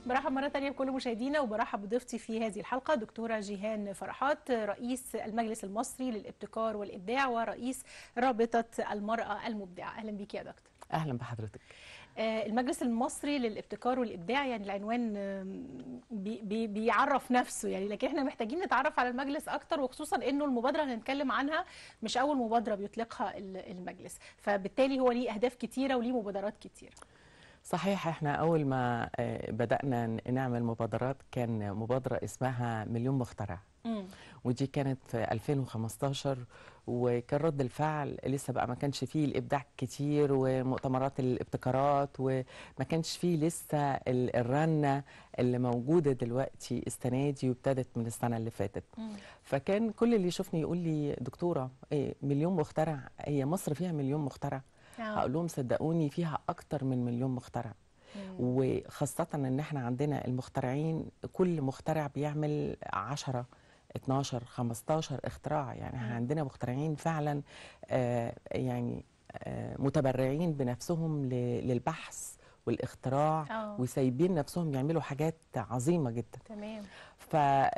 برحب مرة تانية بكل مشاهدينا وبرحب بضيفتي في هذه الحلقة دكتورة جيهان فرحات رئيس المجلس المصري للابتكار والإبداع ورئيس رابطة المرأة المبدعة أهلا بيك يا دكتور اهلا بحضرتك آه، المجلس المصري للابتكار والابداع يعني العنوان آم، بي بي بيعرف نفسه يعني لكن احنا محتاجين نتعرف على المجلس اكتر وخصوصا انه المبادره اللي هنتكلم عنها مش اول مبادره بيطلقها ال- المجلس فبالتالي هو ليه اهداف كتيره وليه مبادرات كتيره صحيح احنا اول ما آه، بدانا ن- نعمل مبادرات كان مبادره اسمها مليون مخترع مم. ودي كانت في 2015 وكان رد الفعل لسه بقى ما كانش فيه الابداع كتير ومؤتمرات الابتكارات وما كانش فيه لسه ال- الرنه اللي موجوده دلوقتي السنه دي وابتدت من السنه اللي فاتت مم. فكان كل اللي يشوفني يقول لي دكتوره إيه مليون مخترع هي مصر فيها مليون مخترع آه. هقول لهم صدقوني فيها اكتر من مليون مخترع مم. وخاصة ان احنا عندنا المخترعين كل مخترع بيعمل 10 12 15 اختراع يعني احنا مم. عندنا مخترعين فعلا آه يعني آه متبرعين بنفسهم ل- للبحث والاختراع اه وسايبين نفسهم يعملوا حاجات عظيمة جدا تمام ف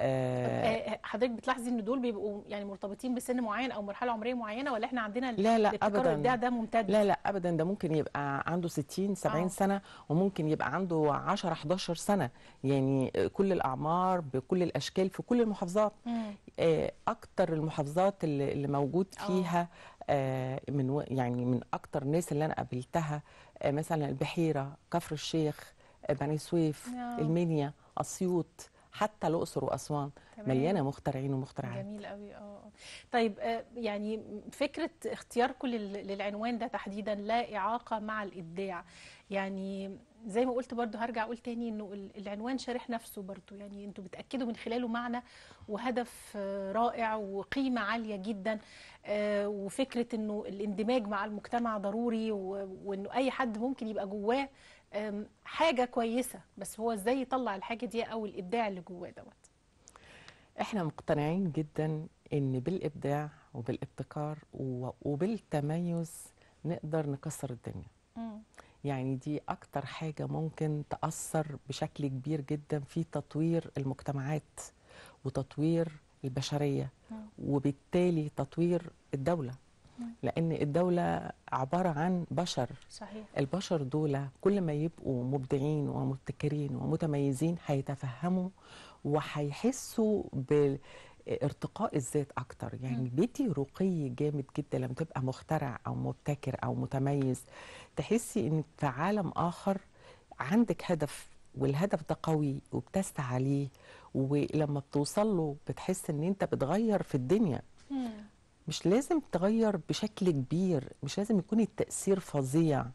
آه آه، حضرتك بتلاحظي ان دول بيبقوا يعني مرتبطين بسن معين او مرحله عمريه معينه ولا احنا عندنا ال- لا لا الابتكار والابداع ابدا ده ممتد لا لا ابدا ده ممكن يبقى عنده 60 70 آه. سنه وممكن يبقى عنده 10 11 سنه يعني كل الاعمار بكل الاشكال في كل المحافظات مم. آه، اكتر المحافظات اللي اللي موجود آه. فيها آه، من و- يعني من اكتر الناس اللي انا قابلتها آه، مثلا البحيره كفر الشيخ آه، بني سويف آه. المنيا اسيوط حتى الاقصر واسوان تمام. مليانه مخترعين ومخترعات جميل قوي اه آه. طيب آه، يعني فكره اختياركم لل- للعنوان ده تحديدا لا اعاقه مع الابداع يعني زي ما قلت برضو هرجع اقول تاني انه ال- العنوان شارح نفسه برضو يعني انتوا بتاكدوا من خلاله معنى وهدف آه، رائع وقيمه عاليه جدا آه، وفكره انه الاندماج مع المجتمع ضروري و- وانه اي حد ممكن يبقى جواه آم، حاجه كويسه بس هو ازاي يطلع الحاجه دي او الابداع اللي جواه دوت احنا مقتنعين جدا ان بالابداع وبالابتكار و- وبالتميز نقدر نكسر الدنيا مم. يعني دي اكتر حاجة ممكن تأثر بشكل كبير جدا في تطوير المجتمعات وتطوير البشرية مم. وبالتالي تطوير الدولة مم. لأن الدولة عبارة عن بشر صحيح البشر دول كل ما يبقوا مبدعين ومبتكرين ومتميزين هيتفهموا وهيحسوا بارتقاء الذات اكتر يعني مم. بيدي رقي جامد جدا لما تبقى مخترع او مبتكر او متميز تحسي ان في عالم اخر عندك هدف والهدف ده قوي وبتسعى عليه ولما بتوصل له بتحس ان انت بتغير في الدنيا مم. مش لازم تغير بشكل كبير مش لازم يكون التأثير فظيع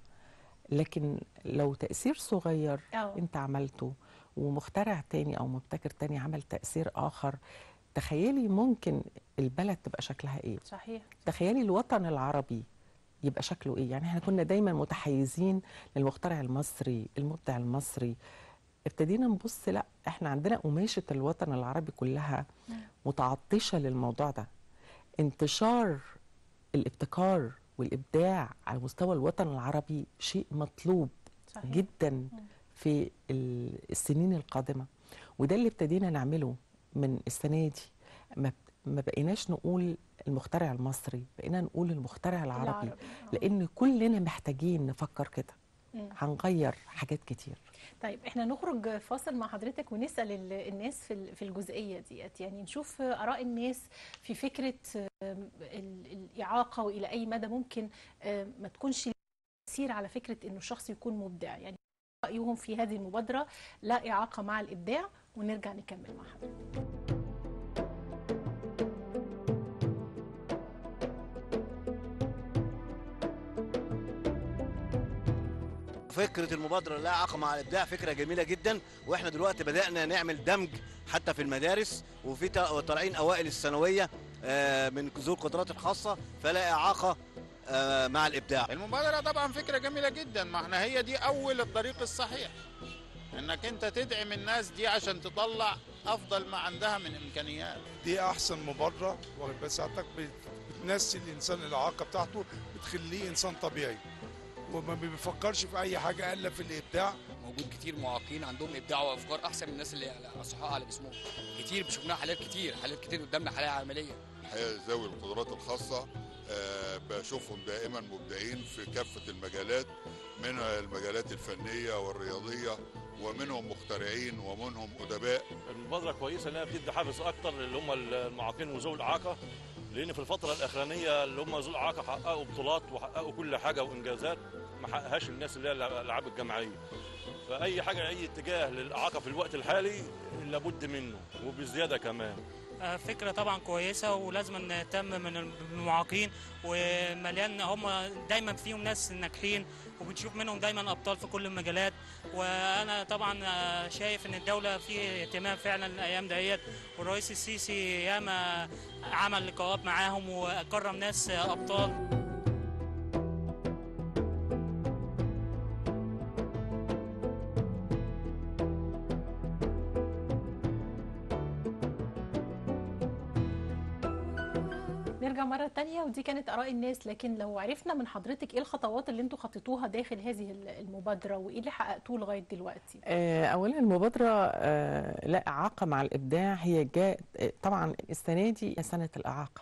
لكن لو تأثير صغير اه انت عملته ومخترع تاني او مبتكر تاني عمل تأثير آخر تخيلي ممكن البلد تبقى شكلها ايه صحيح تخيلي الوطن العربي يبقى شكله ايه يعني احنا كنا دايما متحيزين للمخترع المصري المبدع المصري ابتدينا نبص لا احنا عندنا قماشة الوطن العربي كلها مم. متعطشة للموضوع ده انتشار الابتكار والإبداع على مستوى الوطن العربي شيء مطلوب صحيح جدا في ال- السنين القادمة وده اللي ابتدينا نعمله من السنة دي ما ما بقيناش نقول المخترع المصري بقينا نقول المخترع العربي آه. لأن كلنا محتاجين نفكر كده مم. هنغير حاجات كتير طيب احنا نخرج فاصل مع حضرتك ونسال ال- الناس في ال- في الجزئيه ديت يعني نشوف اراء الناس في فكره آم، ال- الاعاقه والى اي مدى ممكن آم، ما تكونش لها تاثير على فكره انه الشخص يكون مبدع يعني رايهم في هذه المبادره لا اعاقه مع الابداع ونرجع نكمل مع حضرتك فكرة المبادرة لا إعاقة مع الإبداع فكرة جميلة جدا وإحنا دلوقتي بدأنا نعمل دمج حتى في المدارس وفي تا- طالعين أوائل الثانوية آه، من ذوي القدرات الخاصة فلا إعاقة آه، مع الإبداع المبادرة طبعا فكرة جميلة جدا ما احنا هي دي أول الطريق الصحيح انك انت تدعم الناس دي عشان تطلع افضل ما عندها من امكانيات دي احسن مبادره واخد بال سعادتك بت- بتنسي الانسان الاعاقه بتاعته بتخليه انسان طبيعي وما بيفكرش في اي حاجه الا في الابداع موجود كتير معاقين عندهم ابداع وافكار احسن من الناس اللي على اصحاء على جسمهم كتير شفناها حالات كتير حالات كتير قدامنا حالات عمليه الحقيقه ذوي القدرات الخاصه آه، بشوفهم دائما مبدعين في كافه المجالات منها المجالات الفنيه والرياضيه ومنهم مخترعين ومنهم ادباء المبادرة كويسة لأنها بتدي حافز أكتر اللي هم المعاقين وذوي الإعاقة لأن في الفترة الأخرانية اللي هم ذوي الإعاقة حققوا بطولات وحققوا كل حاجة وإنجازات ما حققهاش الناس اللي هي الألعاب الجماعية فأي حاجة أي اتجاه للإعاقة في الوقت الحالي لابد منه وبزيادة كمان آه، فكرة طبعا كويسة ولازم نهتم من المعاقين ومليان هم دايما فيهم ناس ناجحين وبنشوف منهم دايما أبطال في كل المجالات وأنا طبعا آه، شايف إن الدولة في اهتمام فعلا الأيام ديت والرئيس السيسي ياما عمل لقاءات معاهم وكرم ناس آه، أبطال نرجع مرة تانية ودي كانت آراء الناس لكن لو عرفنا من حضرتك ايه الخطوات اللي انتوا خطيتوها داخل هذه المبادرة وايه اللي حققتوه لغاية دلوقتي آه، اولا المبادره آه، لا اعاقه مع الابداع هي جاء آه، طبعا السنه دي هي سنه الاعاقه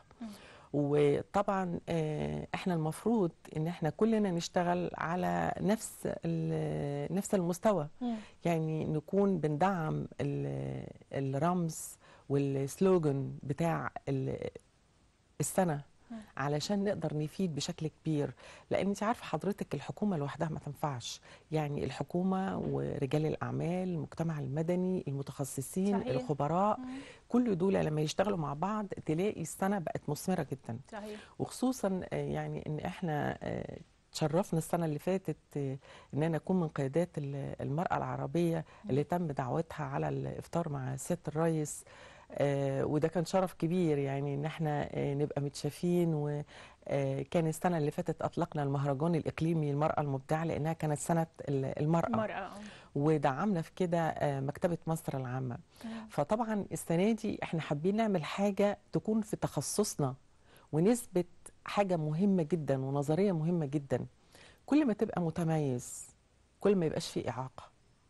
وطبعا آه، احنا المفروض ان احنا كلنا نشتغل على نفس ال- نفس المستوى يعني نكون بندعم ال- الرمز والسلوجن بتاع ال- السنه علشان نقدر نفيد بشكل كبير لان انت عارفه حضرتك الحكومه لوحدها ما تنفعش يعني الحكومه ورجال الاعمال المجتمع المدني المتخصصين صحيح. الخبراء كل دول لما يشتغلوا مع بعض تلاقي السنه بقت مثمره جدا صحيح وخصوصا آه، يعني ان احنا آه، تشرفنا السنه اللي فاتت آه، ان انا اكون من قيادات ال- المراه العربيه اللي تم دعوتها على الافطار مع سياده الرئيس آه، وده كان شرف كبير يعني ان احنا آه، نبقى متشافين وكان السنه اللي فاتت اطلقنا المهرجان الاقليمي للمراه المبدعه لانها كانت سنه ال- المراه المرأة ودعمنا في كده آه، مكتبه مصر العامه فطبعا السنه دي احنا حابين نعمل حاجه تكون في تخصصنا ونثبت حاجه مهمه جدا ونظريه مهمه جدا كل ما تبقى متميز كل ما يبقاش فيه اعاقه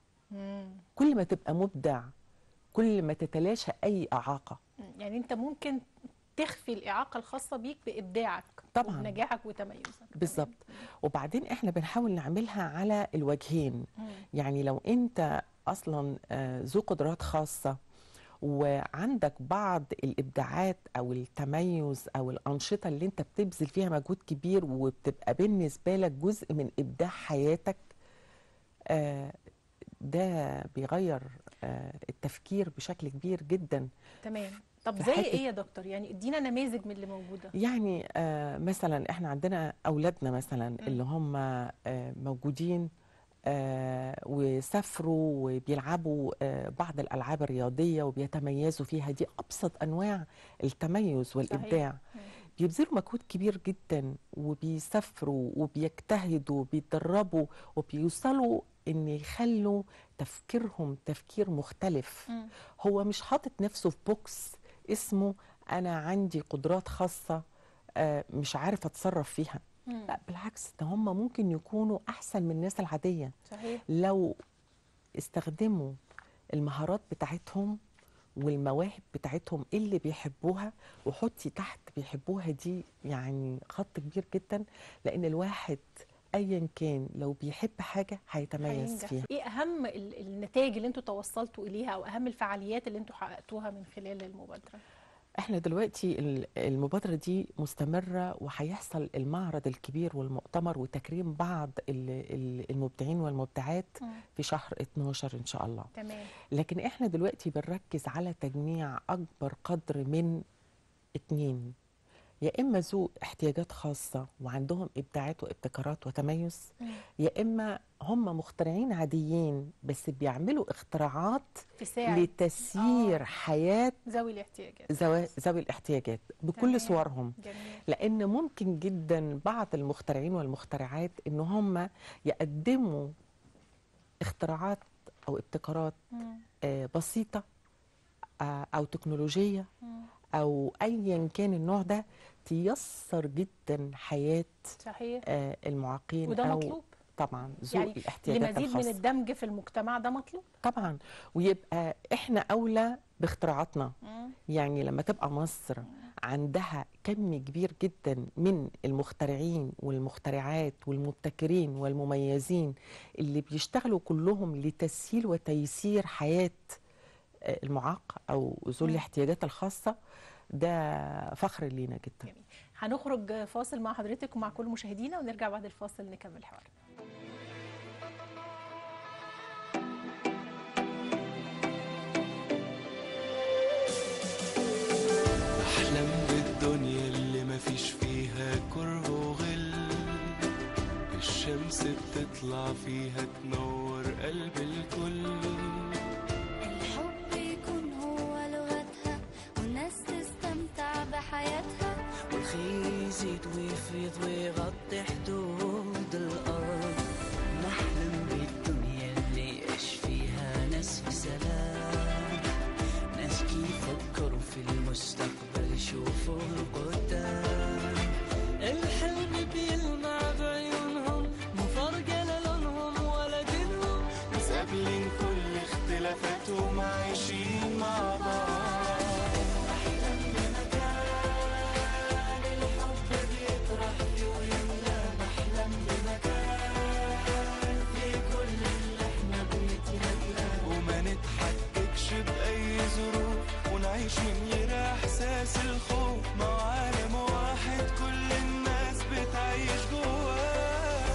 كل ما تبقى مبدع كل ما تتلاشى اي اعاقه يعني انت ممكن تخفي الإعاقة الخاصة بيك بإبداعك طبعاً. وبنجاحك وتميزك بالظبط وبعدين احنا بنحاول نعملها على الوجهين يعني لو انت اصلا آه، ذو قدرات خاصه وعندك بعض الابداعات او التميز او الانشطه اللي انت بتبذل فيها مجهود كبير وبتبقى بالنسبه لك جزء من ابداع حياتك آه، ده بيغير آه، التفكير بشكل كبير جدا تمام طب في زي حتة- ايه يا دكتور يعني ادينا نماذج من اللي موجودة يعني آه مثلا احنا عندنا اولادنا مثلا اللي هم آه موجودين آه وسافروا وبيلعبوا آه بعض الالعاب الرياضيه وبيتميزوا فيها دي ابسط انواع التميز والابداع بيبذلوا مجهود كبير جدا وبيسافروا وبيجتهدوا وبيتدربوا وبيوصلوا ان يخلوا تفكيرهم تفكير مختلف هو مش حاطط نفسه في بوكس اسمه انا عندي قدرات خاصه آه، مش عارف اتصرف فيها لا بالعكس ده هم ممكن يكونوا احسن من الناس العاديه صحيح لو استخدموا المهارات بتاعتهم والمواهب بتاعتهم اللي بيحبوها وحطي تحت بيحبوها دي يعني خط كبير جدا لان الواحد ايا كان لو بيحب حاجه هيتميز هينجح. فيها ايه اهم ال- النتائج اللي انتوا توصلتوا اليها او اهم الفعاليات اللي انتوا حققتوها من خلال المبادرة احنا دلوقتي ال- المبادرة دي مستمرة وهيحصل المعرض الكبير والمؤتمر وتكريم بعض ال- ال- المبدعين والمبدعات في شهر 12 ان شاء الله تمام لكن احنا دلوقتي بنركز على تجميع اكبر قدر من اتنين يا اما ذو احتياجات خاصه وعندهم ابداعات وابتكارات وتميز يا اما هم مخترعين عاديين بس بيعملوا اختراعات تساعد لتسيير حياه ذوي الاحتياجات ذوي ذوي الاحتياجات بكل تمام. صورهم جميل لان ممكن جدا بعض المخترعين والمخترعات ان هم يقدموا اختراعات او ابتكارات مم. آه، بسيطه آه، او تكنولوجيه مم. او ايا كان النوع ده تيسر جدا حياه صحيح آه، المعاقين وده او مطلوب طبعا ذوي يعني الاحتياجات لمزيد من الخاصه الدمج في المجتمع ده مطلوب طبعا ويبقى احنا اولى باختراعاتنا مم. يعني لما تبقى مصر عندها كم كبير جدا من المخترعين والمخترعات والمبتكرين والمميزين اللي بيشتغلوا كلهم لتسهيل وتيسير حياة آه، المعاق أو ذوي مم. الاحتياجات الخاصة ده فخر لينا جدا هنخرج فاصل مع حضرتك ومع كل مشاهدينا ونرجع بعد الفاصل نكمل الحوار أحلم بالدنيا اللي مفيش فيها كره وغل الشمس بتطلع فيها تنور قلب الكل الحب يكون هو لغتها والناس تستمتع بحياتها والخير يزيد ويفيض ويغطي حدود الأرض نحلم بالدنيا اللي يعيش فيها ناس في سلام ناس يفكروا في المستقبل يشوفوا القدام الحلم بيلمع بعيونهم مو فارقة لا لونهم ولا دينهم ناس قابلين كل اختلافاتهم عايشين مع بعض أحلم بمكان الحب بيطرح فيه ويملى بحلم بمكان في كل اللي احنا بنتمناه وما نتحككش بأي ظروف ونعيش من غير إحساس الخوف مع عالم واحد كل الناس بتعيش جواه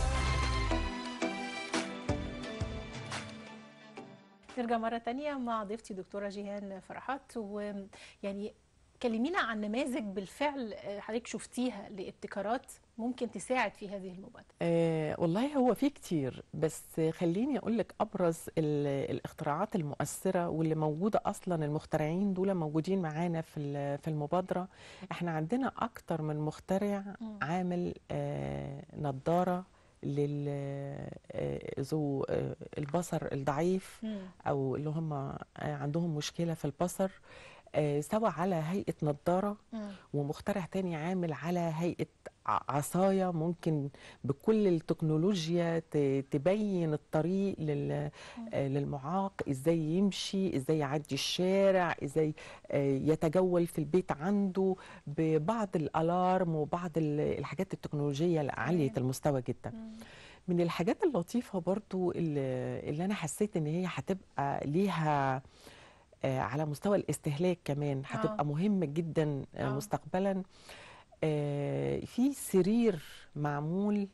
نرجع مرة تانية مع ضيفتي دكتورة جيهان فرحات ويعني كلمينا عن نماذج بالفعل آه، حضرتك شفتيها لابتكارات ممكن تساعد في هذه المبادرة آه والله هو في كتير بس خليني اقول لك ابرز ال- الاختراعات المؤثره واللي موجوده اصلا المخترعين دول موجودين معانا في ال- في المبادره احنا عندنا اكتر من مخترع مم. عامل آه نظاره لل آه، ذو آه، البصر الضعيف مم. او اللي هم آه، عندهم مشكله في البصر آه، سواء على هيئه نظاره مم. ومخترع تاني عامل على هيئة ع- عصاية ممكن بكل التكنولوجيا ت- تبين الطريق لل- آه، للمعاق ازاي يمشي ازاي يعدي الشارع ازاي آه، يتجول في البيت عنده ببعض الالارم وبعض ال- الحاجات التكنولوجية العالية المستوى جدا من الحاجات اللطيفة برضو اللي, اللي أنا حسيت إن هي هتبقى ليها آه، على مستوى الاستهلاك كمان هتبقى آه. مهمة جدا آه، آه. مستقبلا آه، في سرير معمول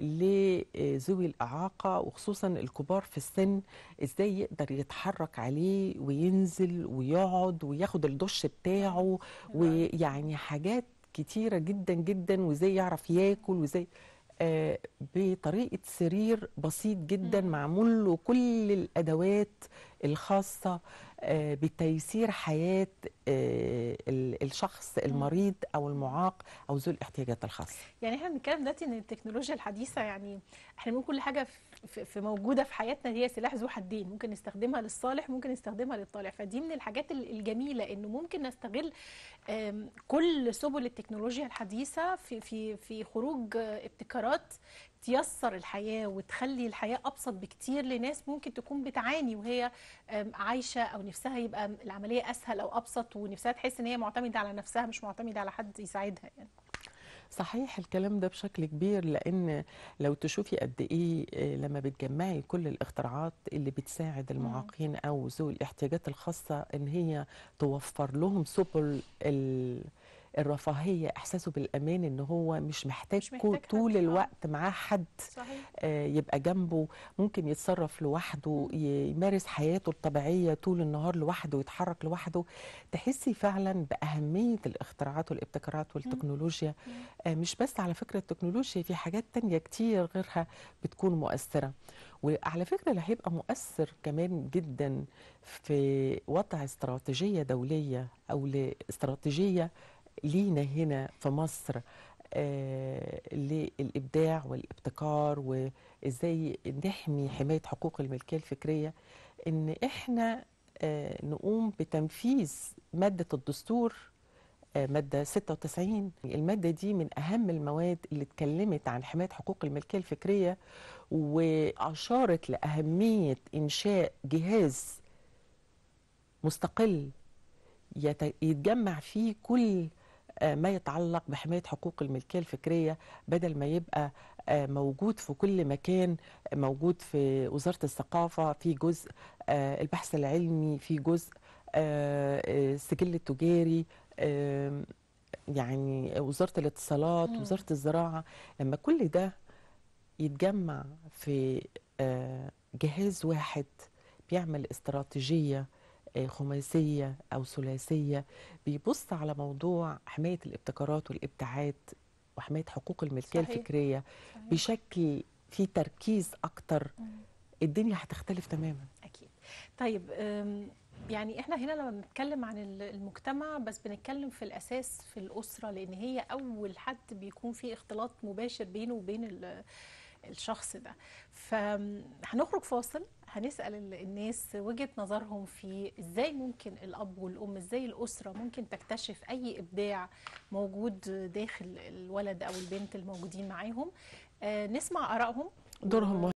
لذوي الإعاقة وخصوصا الكبار في السن ازاي يقدر يتحرك عليه وينزل ويقعد وياخد الدش بتاعه ويعني حاجات كتيرة جدا جدا وازاي يعرف ياكل وازاي آه، بطريقة سرير بسيط جدا معمول له كل الأدوات الخاصة آه، بتيسير حياة آه، ال- الشخص المريض أو المعاق أو ذو الاحتياجات الخاصة يعني احنا بنتكلم دلوقتي ان التكنولوجيا الحديثه يعني احنا بنقول كل حاجه في, في موجوده في حياتنا هي سلاح ذو حدين ممكن نستخدمها للصالح ممكن نستخدمها للطالع فدي من الحاجات ال- الجميله انه ممكن نستغل آم، كل سبل التكنولوجيا الحديثه في في في خروج آه، ابتكارات تيسر الحياه وتخلي الحياه ابسط بكتير لناس ممكن تكون بتعاني وهي آم، عايشه او نفسها يبقى العمليه اسهل او ابسط ونفسها تحس ان هي معتمده على نفسها مش معتمده على حد يساعدها يعني صحيح الكلام ده بشكل كبير لان لو تشوفي قد ايه آه، لما بتجمعي كل الاختراعات اللي بتساعد المعاقين او ذوي الاحتياجات الخاصه ان هي توفر لهم سبل ال- الرفاهيه احساسه بالامان ان هو مش محتاج, مش محتاج حد، طول آه. الوقت معاه حد صحيح آه، يبقى جنبه ممكن يتصرف لوحده ي- يمارس حياته الطبيعية طول النهار لوحده ويتحرك لوحده تحسي فعلا بأهمية الاختراعات والابتكارات والتكنولوجيا آه، مش بس على فكرة التكنولوجيا في حاجات تانية كتير غيرها بتكون مؤثرة وعلى فكرة اللي هيبقى مؤثر كمان جدا في وضع استراتيجية دولية أو لاستراتيجية لينا هنا في مصر آه، للإبداع والابتكار وإزاي نحمي حماية حقوق الملكية الفكرية إن إحنا آه، نقوم بتنفيذ مادة الدستور آه، مادة 96 المادة دي من أهم المواد اللي اتكلمت عن حماية حقوق الملكية الفكرية وأشارت لأهمية إنشاء جهاز مستقل يت- يتجمع فيه كل آه، ما يتعلق بحماية حقوق الملكية الفكرية بدل ما يبقى آه، موجود في كل مكان موجود في وزارة الثقافة في جزء آه، البحث العلمي في جزء آه، آه، السجل التجاري آه، يعني وزارة الاتصالات مم. وزارة الزراعة لما كل ده يتجمع في آه، جهاز واحد بيعمل استراتيجية آه، خماسية أو ثلاثية بيبص على موضوع حماية الابتكارات والإبداعات وحماية حقوق الملكية صحيح. الفكرية صحيح. بشكل فيه تركيز أكتر مم. الدنيا هتختلف تماما اكيد طيب أم، يعني احنا هنا لما بنتكلم عن ال- المجتمع بس بنتكلم في الاساس في الاسره لان هي اول حد بيكون فيه اختلاط مباشر بينه وبين ال- الشخص ده فهنخرج فاصل هنسال ال- الناس وجهه نظرهم في ازاي ممكن الاب والام ازاي الاسره ممكن تكتشف اي ابداع موجود داخل الولد او البنت الموجودين معاهم آه، نسمع ارائهم دورهم